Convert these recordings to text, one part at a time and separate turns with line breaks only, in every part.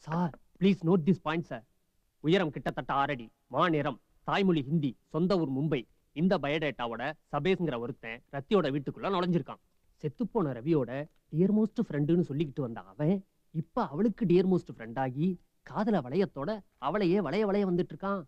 Sir please note this point sir உயரம் கிட்டத்தட்ட ஆறடி மாநிறம் தாய்மொழி ஹிந்தி சொந்த ஊர் மும்பை இந்த பயோடேட்டாவோட சபேஸ்ங்கிற ஒருத்தன் ரத்தியோட வீட்டுக்குள்ள நுழைஞ்சிருக்கான் செத்துப்போன ரவியோட டியர் மோஸ்ட் ஃப்ரெண்டுன்னு சொல்லிக்கிட்டு வந்த அவன் இப்ப அவளுக்கு டியர் மோஸ்ட் ஃப்ரெண்ட் ஆகி காதல வளையத்தோட அவளையே வளைய வளைய வந்துட்டு இருக்கான்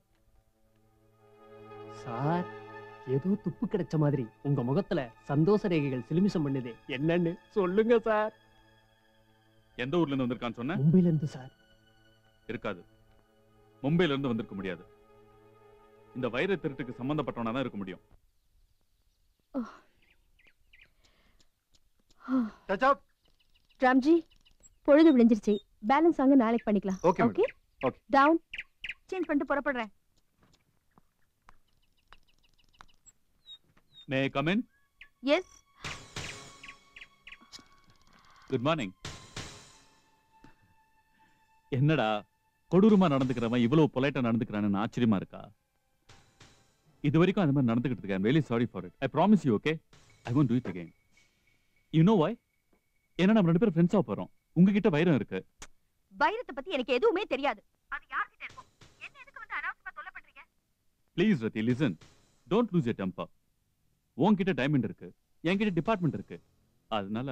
சார் ஏதோ துப்பு கிடைச்ச மாதிரி உங்க முகத்துல சந்தோஷ ரேகைகள் சிலுமிஷம் பண்ணுது என்னன்னு சொல்லுங்க சார்
எந்த ஊர்ல இருந்து வந்திருக்கான்னு சொன்ன
மும்பைல இருந்து சார்
இருக்காது மும்பையில இருந்து வந்திருக்க முடியாது இந்த வைர திருட்டுக்கு சம்பந்தப்பட்டவனா தான் இருக்க முடியும்
டச் அப்
ராம்ஜி பொழுது விழிஞ்சிருச்சு பேலன்ஸ் வாங்க நாளைக்கு பண்ணிக்கலாம்
Okay, madam.
Okay
Okay.
டவுன் சேஞ்ச் பண்ணிட்டு புறப்படுறேன்
may come in
yes
good morning என்னடா கொடூரமா நடந்துக்கிறவன் இவ்வளவு பொலைட்டா நடந்துக்கிறான்னு ஆச்சரியமா இருக்கா இது வரைக்கும் அந்த மாதிரி நடந்துகிட்டு இருக்கேன் very sorry for it I promise you okay I won't do it again you know why ஏன்னா நம்ம ரெண்டு பேரும் ஃப்ரெண்ட்ஸா போறோம் உங்ககிட்ட வைரம் இருக்கு
வைரத்தை பத்தி எனக்கு எதுவுமே தெரியாது அது யார்கிட்ட இருக்கும் என்ன எதுக்கு வந்து அனாவசியமா தொல்லை பண்றீங்க
please Rathi listen don't lose a temper உன்கிட்ட டைமண்ட் இருக்கு என்கிட்ட டிபார்ட்மெண்ட் இருக்கு அதனால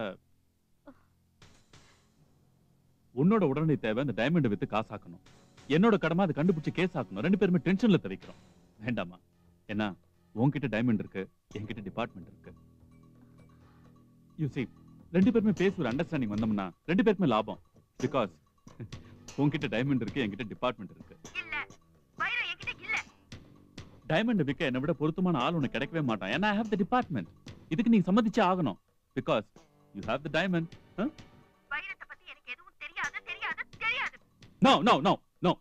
உன்னோட உடனடி தேவை அந்த டைமண்டை வித்து காசாக்கணும் என்னோட கடமை அதை கண்டுபிடிச்சு கேஸ் ஆக்கணும் ரெண்டு பேருமே டென்ஷன்ல தவிக்கிறோம் வேண்டாமா என்ன உன்கிட்ட டைமண்ட் இருக்கு என்கிட்ட டிபார்ட்மெண்ட் இருக்கு யூ see ரெண்டு பேருமே பேசி ஒரு அண்டர்ஸ்டாண்டிங் வந்தோம்னா ரெண்டு பேருக்குமே லாபம் பிகாஸ் உன்கிட்ட டைமண்ட் இருக்கு என்கிட்ட டிபார்ட்மெண்ட் இருக்கு
இல்ல வைரம் என்கிட்ட இல்ல
டைமண்ட் விற்க என்னை விட பொருத்தமான ஆள் உனக்கு கிடைக்கவே மாட்டான் ஏன்னா ஐ ஹேவ் த டிபார்ட்மெண்ட் இதுக்கு நீ சம்மதிச்சே ஆகணும் because you have the diamond
வைரத்தை பத்தி எனக்கு எதுவும் தெரியாது தெரியாது தெரியாது
no no no no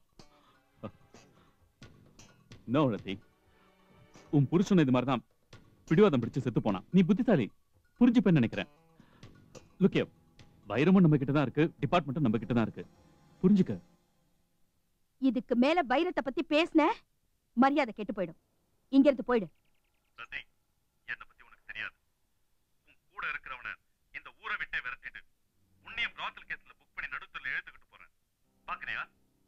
no Rathi உன் புருஷன் இது மாதிரி தான் பிடிவாதம் பிடிச்சு செத்து போனான் நீ புத்திசாலி புரிஞ்சுப்பேன்னு நினைக்கிறேன் லுக்கிய வைரமும் நம்ம கிட்ட தான் இருக்கு டிபார்ட்மெண்ட்டும் நம்ம கிட்ட தான் இருக்கு புரிஞ்சுக்க
இதுக்கு மேல வைரத்தை பத்தி பேசின மரியாதை கெட்டு போயிடும் இங்க இருந்து போயிடு
ரதி என்ன பத்தி உனக்கு தெரியாது உன் கூட இருக்கிறவன இந்த ஊரை விட்டே விரட்டிட்டு உன்னையும் பிராத்தல் கேஸ்ல புக் பண்ணி நடுத்துல எழுத்துக்கிட்டு போறேன் பாக்குறியா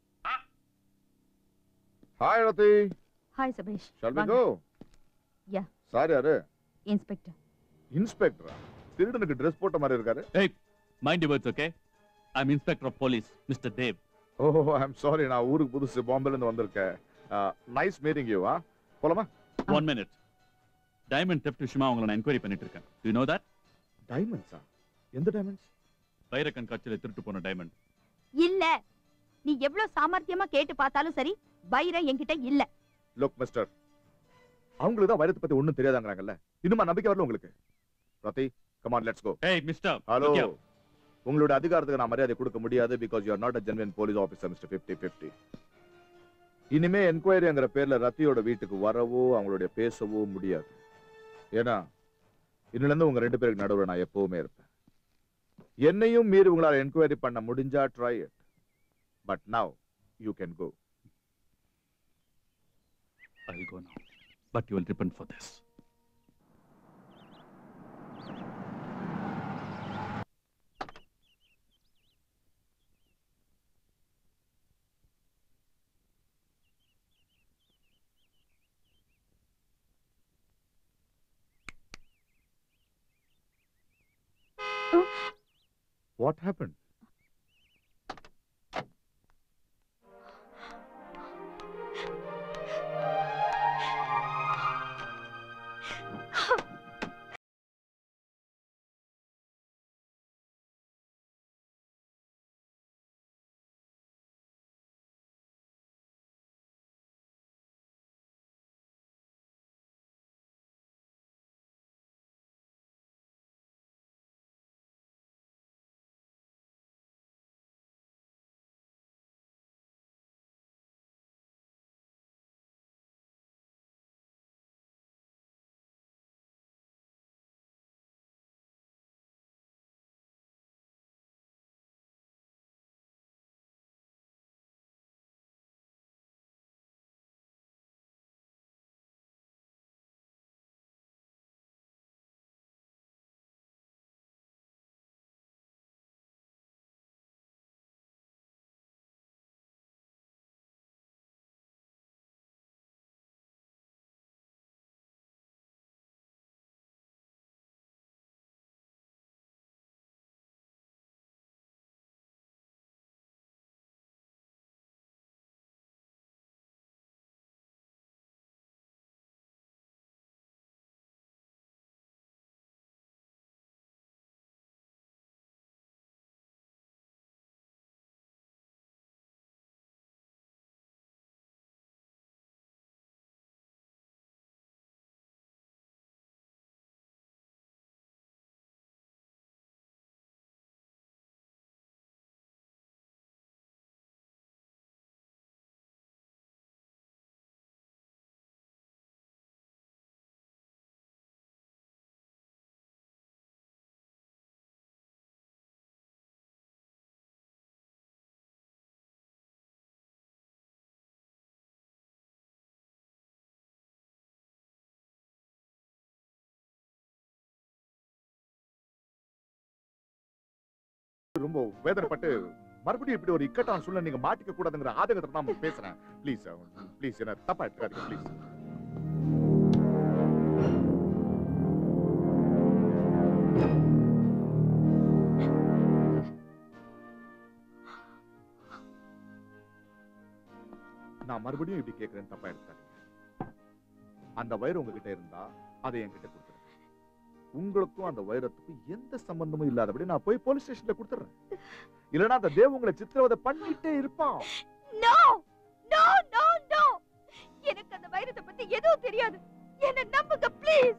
hi Rathi
hi Sabesh
shall we
வாங்க.
Go
Yeah.
சார் யாரு
இன்ஸ்பெக்டர்
இன்ஸ்பெக்டரா திருடனுக்கு ட்ரெஸ் போட்ட மாதிரி இருக்காரு
mind words okay I am inspector of police mister Dev
oh I am sorry நான் ஊருக்கு புதுசு பாம்பேல இருந்து வந்திருக்கேன் நைஸ் மீட்டிங் யூ ஆ போலாமா
ஒன் மினிட் டைமண்ட் தெஃப்ட் விஷயமா உங்களை நான் என்கொயரி பண்ணிட்டு இருக்கேன் யூ நோ தட்
டைமண்ட்ஸா எந்த டைமண்ட்ஸ்
வைர கண்காட்சியில திருட்டு போன டைமண்ட்
இல்ல நீ எவ்வளவு சாமர்த்தியமா கேட்டு பார்த்தாலும் சரி வைரம் என்கிட்ட இல்ல
லுக் மிஸ்டர் அவங்களுக்கு தான் வைரத்தை பத்தி ஒண்ணும் தெரியாதாங்கறாங்கல்ல இன்னுமா நம்பிக்கை வரல உங்களுக்கு ரத்தி கமான் லெட்ஸ் கோ
ஏய் மிஸ்டர்
ஹலோ உங்களோட அதிகாரத்துக்கு நான் மரியாதை கொடுக்க முடியாது because you are not a genuine police officer mister fifty fifty இனிமே என்கொயரிங்கிற பேர்ல ரத்தியோட வீட்டுக்கு வரவோ அவங்களுடைய பேசவோ முடியாது ஏன்னா இன்னில இருந்து உங்க ரெண்டு பேருக்கு நடுவுல நான் எப்பவுமே இருப்பேன் என்னையும் மீறி உங்களால என்கொயரி பண்ண முடிஞ்சா try it but now you can go
I will go now but you will repent for this
what happen ரொம்ப வேதனைப்பட்டு மறுபடியும் இப்படி ஒரு இக்கட்டான சூழ்நிலை நீங்க மாட்டிக்க கூடாதுங்கிற ஆதங்கத்துல நான் பேசுறேன் ப்ளீஸ் ப்ளீஸ் என்ன தப்பா எடுத்துக்காதீங்க ப்ளீஸ் நான் மறுபடியும் இப்படி கேட்கிறேன் தப்பா எடுத்துக்காதீங்க அந்த வயிறு உங்ககிட்ட இருந்தா அதை என்கிட்ட கொடுத்துருங்க உங்களுக்கும் அந்த வைரத்துக்கும் எந்த சம்பந்தமும் இல்லாதபடி நான் போய் போலீஸ் ஸ்டேஷன்ல கொடுத்துறேன் இல்லனா அந்த தேவ உங்களை சித்திரவதை பண்ணிட்டே இருப்பான்
நோ நோ நோ நோ எனக்கு அந்த வைரத்தை பத்தி எதுவும் தெரியாது என்ன நம்புங்க ப்ளீஸ்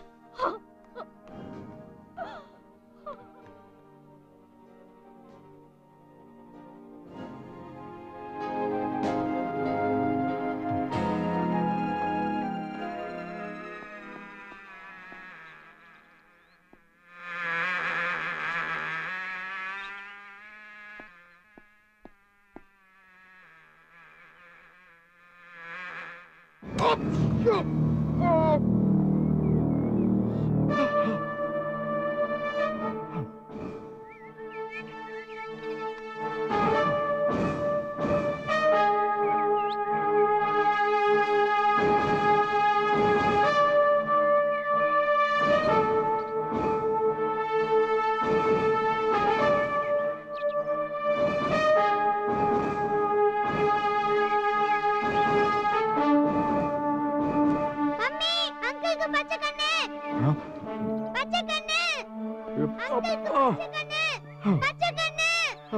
மம்மி அங்கிளுக்கு பச்சை கண்ணு
ஆ?
பச்சை கண்ணு அங்கிளுக்கு பச்சை கண்ணு பச்சை கண்ணு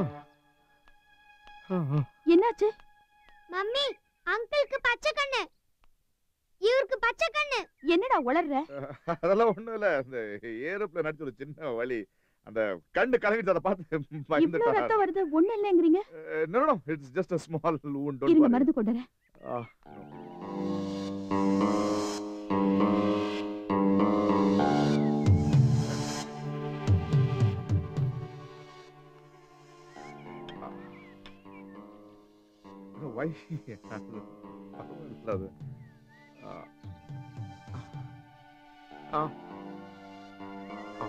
என்னாச்சு
மம்மி அங்கிளுக்கு பச்சை கண்ணு இவருக்கு பச்சை கண்ணு
என்னடா உளர்ற
அதெல்லாம் ஒண்ணும் இல்ல அந்த ஏரோப்ளேன் அடிச்ச ஒரு சின்ன வலி அந்த கண்ணு கலங்கிட்டு அதை பார்த்து
இவ்ளோ
பயந்துட்டான்
ரத்தம் வருது ஒண்ணு இல்லைங்கிறீங்க
no no it's just a small wound don't
இருங்க
worry.
மருந்து கொண்டு வரேன்
ஆ. No, why? பரவாயில்ல அது. ஆ. ஆ. ஆ.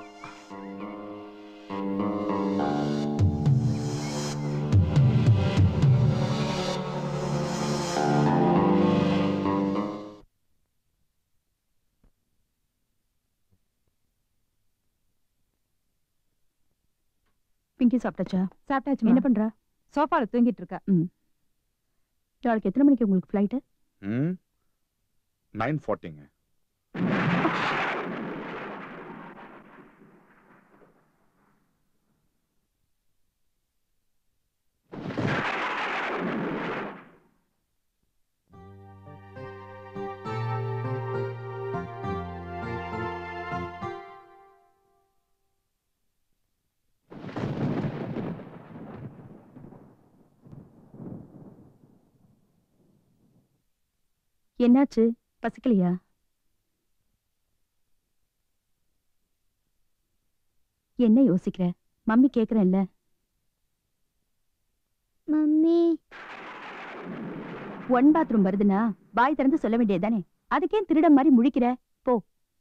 பிங்கி சாப்பிட்டாச்சா
சாப்பிட்டாச்சு
என்ன பண்றா
சோஃபால தூங்கிட்டு இருக்கா
நாளைக்கு எத்தனை மணிக்கு உங்களுக்கு ஃப்ளைட்டு
ம் நைன் ஃபார்ட்டிங்க
என்னாச்சு பசிக்கலையா என்ன யோசிக்கிற மம்மி கேக்குறேன்ல
மம்மி
ஒன் பாத்ரூம் வருதுன்னா பாய் திறந்து சொல்ல வேண்டியதுதானே அதுக்கே திருட மாதிரி முழிக்கிற போ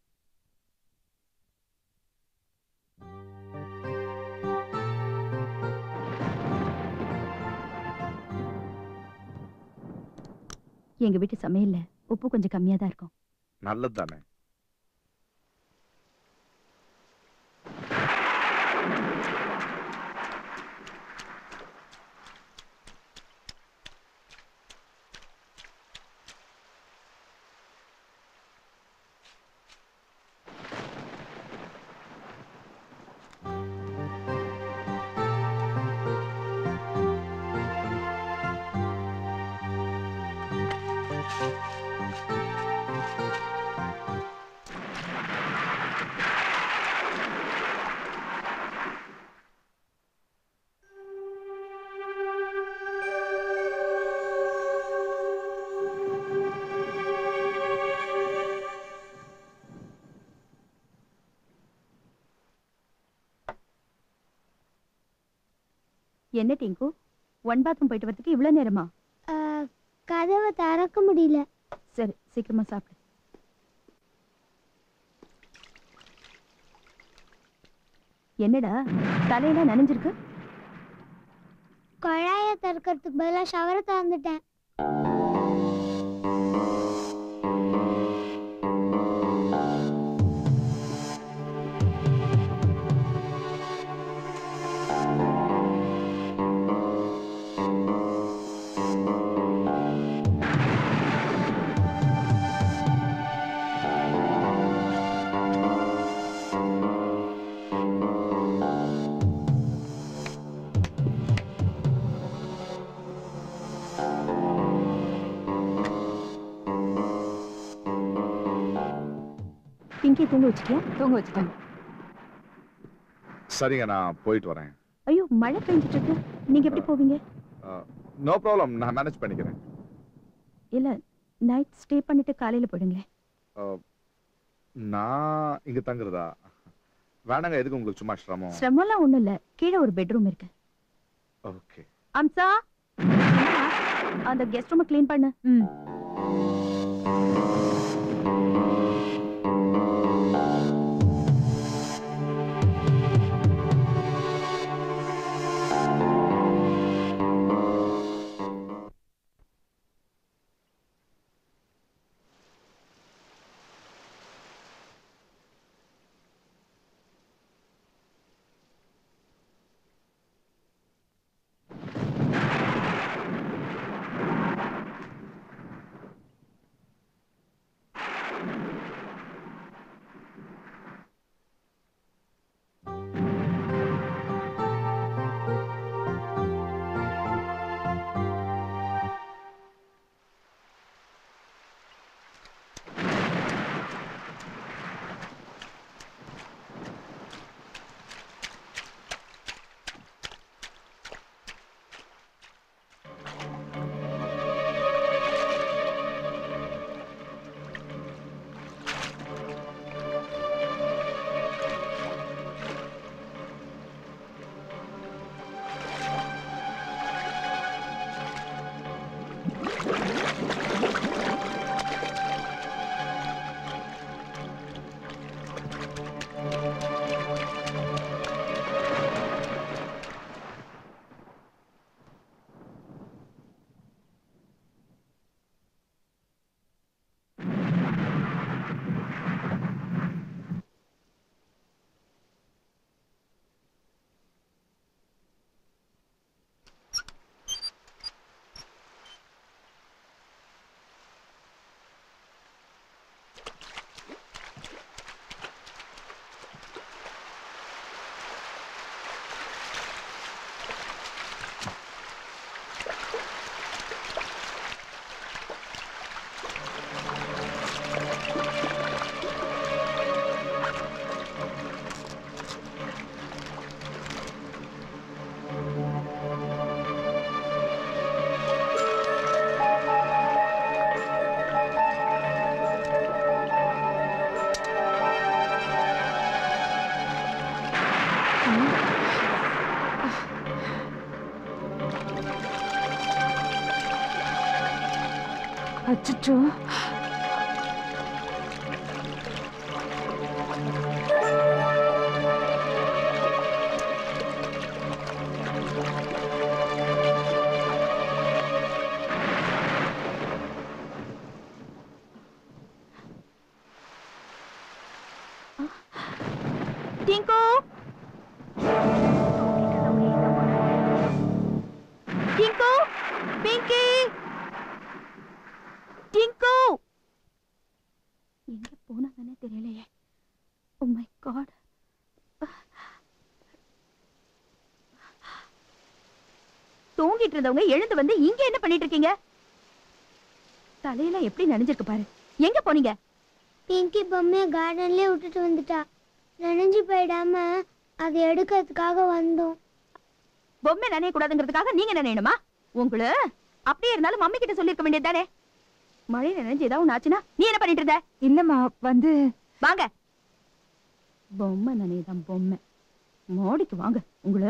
எங்க வீட்டு சமையல்ல உப்பு கொஞ்சம் கம்மியா தான் இருக்கும்
நல்லது தானே
என்ன டிங்கு ஒன் பாத்ரூம் போயிட்டு வரதுக்கு இவ்வளவு நேரமா
ஆ, கதவை திறக்க முடியல
சரி சீக்கிரமா சாப்பிடு என்னடா தலையெல்லாம் நனைஞ்சிருக்கு
குழாய திறக்கிறதுக்கு பதிலா ஷவரை திறந்துட்டேன்
பிங்கி தூங்க வச்சுட்டியா தூங்க வச்சுட்டேன்
சரிங்க நான் போயிட்டு வரேன்
ஐயோ மழை பெஞ்சிட்டு இருக்கு நீங்க எப்படி போவீங்க
நோ ப்ராப்ளம் நான் மேனேஜ் பண்ணிக்கிறேன்
இல்ல நைட் ஸ்டே பண்ணிட்டு காலையில போயிடுங்களேன்
Uh, நான் இங்க தங்குறதா வேணாங்க எதுக்கு உங்களுக்கு சும்மா சிரமம்
சிரமம்லாம் ஒண்ணும் இல்ல கீழே ஒரு பெட்ரூம் இருக்கு
ஓகே
அம்சா அந்த கெஸ்ட் ரூம் க்ளீன் பண்ணு ம் அச்சோ டிங்கு டிங்கு பிங்கி டிங்கு எங்க போனாங்கன்னே தெரியலையே ஓ மை காட் தூங்கிட்டு இருந்தவங்க எழுந்து வந்து இங்க என்ன பண்ணிட்டு இருக்கீங்க தலையில எப்படி நனைஞ்சிருக்கு பாரு எங்க போனீங்க
பிங்கி பொம்மையை கார்டன்லயே விட்டுட்டு வந்துட்டா நனைஞ்சு போயிடாம அதை எடுக்கிறதுக்காக வந்தோம்
பொம்மை நனைய கூடாதுங்கிறதுக்காக நீங்க நினையணுமா உங்கள அப்படியே இருந்தாலும் மம்மி கிட்ட சொல்லிருக்க வேண்டியது தானே மழை நினைஞ்சு ஏதாவது ஒண்ணு ஆச்சுன்னா நீ என்ன பண்ணிட்டு இருந்த
இல்லம்மா வந்து
வாங்க பொம்மை நனையதான் பொம்மை மோடிக்கு வாங்க உங்கள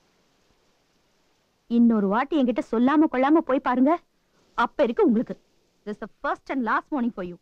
இன்னொரு வாட்டி என்கிட்ட சொல்லாம கொள்ளாம போய் பாருங்க அப்ப இருக்கு உங்களுக்கு this the first and last morning for you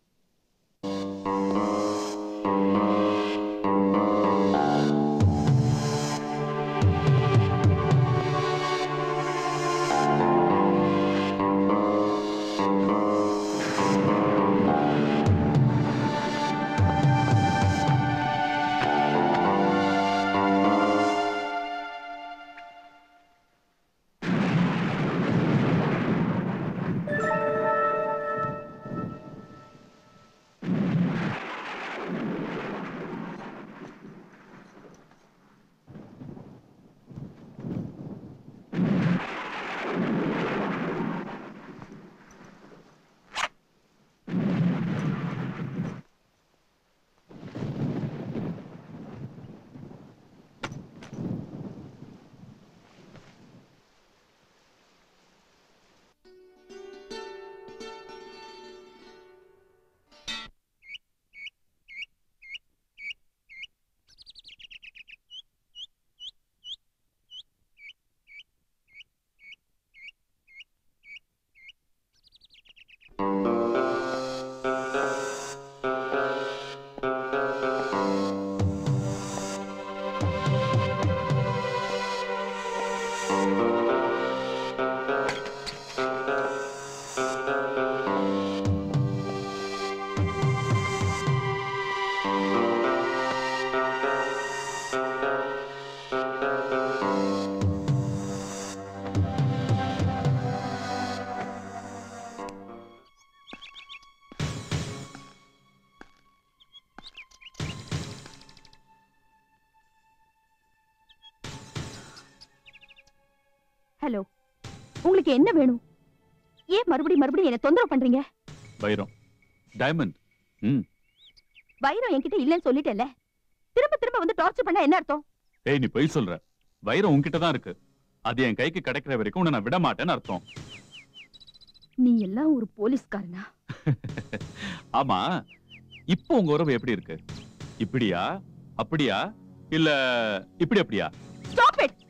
hello உங்களுக்கு என்ன வேணும் ஏன் மறுபடியும் மறுபடியும் என்ன தொந்தரவு பண்றீங்க
வைரம் டைமண்ட் ம்
வைரம் என்கிட்ட இல்லைன்னு சொல்லிட்டேன்ல திரும்ப திரும்ப வந்து டார்ச்சர் பண்ணா என்ன அர்த்தம்
ஏய் நீ பொய் சொல்ற வைரம் உன்கிட்ட தான் இருக்கு அது என் கைக்கு கிடைக்கிற வரைக்கும் உன்னை நான் விட மாட்டேன்னு அர்த்தம்
நீ எல்லாம் ஒரு போலீஸ்காரனா
ஆமா இப்போ உங்க உறவு எப்படி இருக்கு இப்படியா அப்படியா இல்ல இப்படி அப்படியா
ஸ்டாப் இட்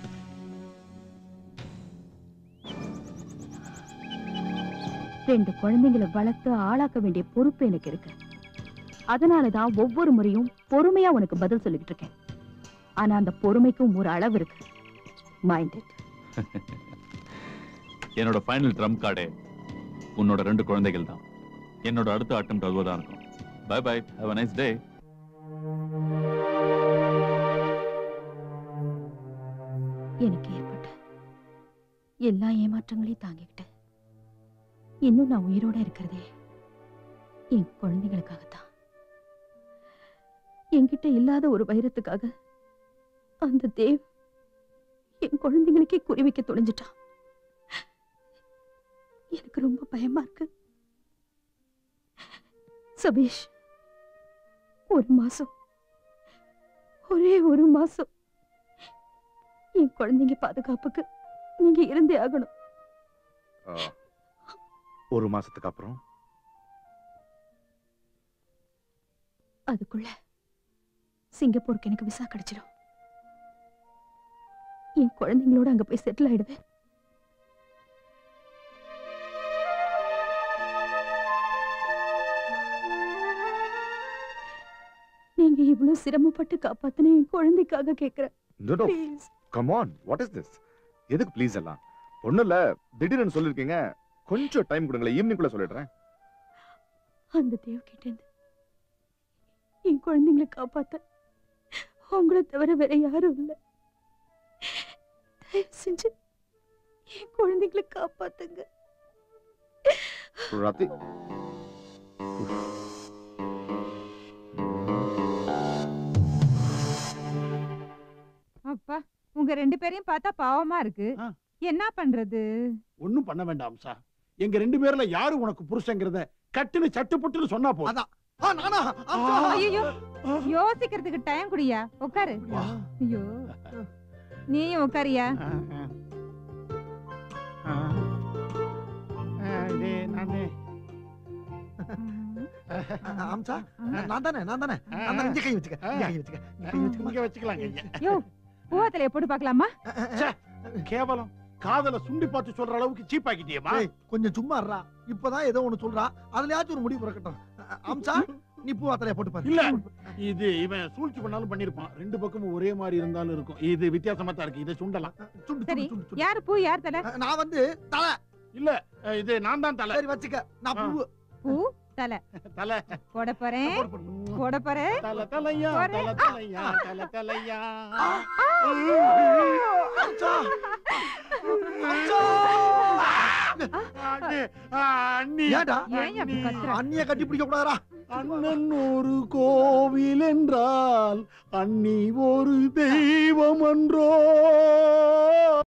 ரெண்டு குழந்தைங்களை வளர்த்து ஆளாக்க வேண்டிய பொறுப்பு எனக்கு இருக்கு அதனாலதான் ஒவ்வொரு முறையும் பொறுமையா உனக்கு பதில் சொல்லிட்டு இருக்கேன் ஆனா அந்த பொறுமைக்கும் ஒரு அளவு இருக்கு மைண்ட் இட்
என்னோட ஃபைனல் ட்ரம் கார்டே உன்னோட ரெண்டு குழந்தைகள் தான் என்னோட அடுத்த அட்டம் அதுவாக இருக்கும் bye bye have a nice day
எனக்கு ஏற்பட்ட எல்லா ஏமாற்றங்களையும் தாங்கிக்கிட்டு இன்னும் நான் உயிரோட இருக்கிறதே என் குழந்தைகளுக்காகத்தான் என்கிட்ட இல்லாத ஒரு வைரத்துக்காக அந்த தேவ் என் குழந்தைங்களுக்கே குறி வைக்க துணிஞ்சிட்டான் எனக்கு ரொம்ப பயமா இருக்கு சபீஷ் ஒரு மாசம் ஒரே ஒரு மாசம் என் குழந்தைங்க பாதுகாப்புக்கு நீங்க இருந்தே ஆகணும்
ஆ, ஒரு மாசத்துக்கு அப்புறம்
அதுக்குள்ள சிங்கப்பூருக்கு எனக்கு விசா கிடைச்சிடும் என் குழந்தைங்களோட அங்க போய் செட்டில் ஆயிடுவேன் நீங்க இவ்வளவு சிரமப்பட்டு காப்பாத்தின என் குழந்தைக்காக கேக்குறேன்
no no
please
come on what is this எதுக்கு ப்ளீஸ் எல்லாம் ஒண்ணும் இல்ல திடீர்னு சொல்லிருக்கீங்க கொஞ்சம் டைம் கொடுங்களேன் ஈவினிங் குள்ள சொல்லிடுறேன்
அந்த தேவ் கிட்ட இருந்து என் குழந்தைங்களை காப்பாத்த உங்களை தவிர வேற யாரும் இல்ல தயவு செஞ்சு என் குழந்தைங்களை காப்பாத்துங்க
ராத்தி
அப்பா உங்க ரெண்டு பேரையும் பார்த்தா பாவமா இருக்கு
ஆ.
என்ன பண்றது
ஒண்ணும் பண்ண வேண்டாம் சார் எங்க ரெண்டு பேர்ல யாரு உனக்கு புருஷங்கிறத கட்டுன்னு சட்டு புட்டுன்னு சொன்னா போதும்
அதான். ஆ, நானா? அம்மா.
ஆ.
ஐயோ யோசிக்கிறதுக்கு டைம் குடியா உட்காரு
வா.
ஐயோ நீயும் உட்காரியா
ஆ, ஆ. ஆ. ஆ, இதே நானே.
ஆ, அம்சா நான் தானே நான் தானே நான் தானே இங்க கை வச்சுக்க இங்க கை வச்சுக்க இங்க கை வச்சுக்க
இங்க வச்சுக்கலாங்க இங்க.
யோ பூவத்திலைய போட்டு பார்க்கலாமா
கேவலம் காதல சுண்டி பார்த்து சொல்ற அளவுக்கு சீப் ஆக்கிட்டியேமா
ஏய், கொஞ்சம் சும்மா இருடா இப்பதான் ஏதோ ஒண்ணு சொல்றா அதுலயாச்சும் ஒரு முடிவு பிறக்கட்டும் அ, அம்சா நீ பூ அத்தலைய போட்டு பாரு
இல்ல. இது இவன் சூழ்ச்சி பண்ணாலும் பண்ணிருப்பான் ரெண்டு பக்கமும் ஒரே மாதிரி இருந்தாலும் இருக்கும் இது வித்தியாசமா தான் இருக்கு இதை சுண்டலாம்
சுண்டு
சரி.
சுண்டு சுண்டு சுண்டு
யாரு பூ யார் தலை
அ, நான் வந்து தலை
இல்ல அஹ், இது நான் தான் தலை
சரி வச்சுக்க நான் பூ
பூ தலை
தலை
போட போறேன்
போடு, போடு.
போட போறேன்
தல தலையா
போறேன்.
தல தலையா தல தலையா
அம்சா அம்சா
அண்ணே, ஆ, அண்ணி
ஏன்டா
ஏன் அப்படி கத்துற
அண்ணிய கட்டி பிடிக்க கூடாதா
அண்ணன் ஒரு கோவில் என்றால் அண்ணி ஒரு தெய்வம் என்றோ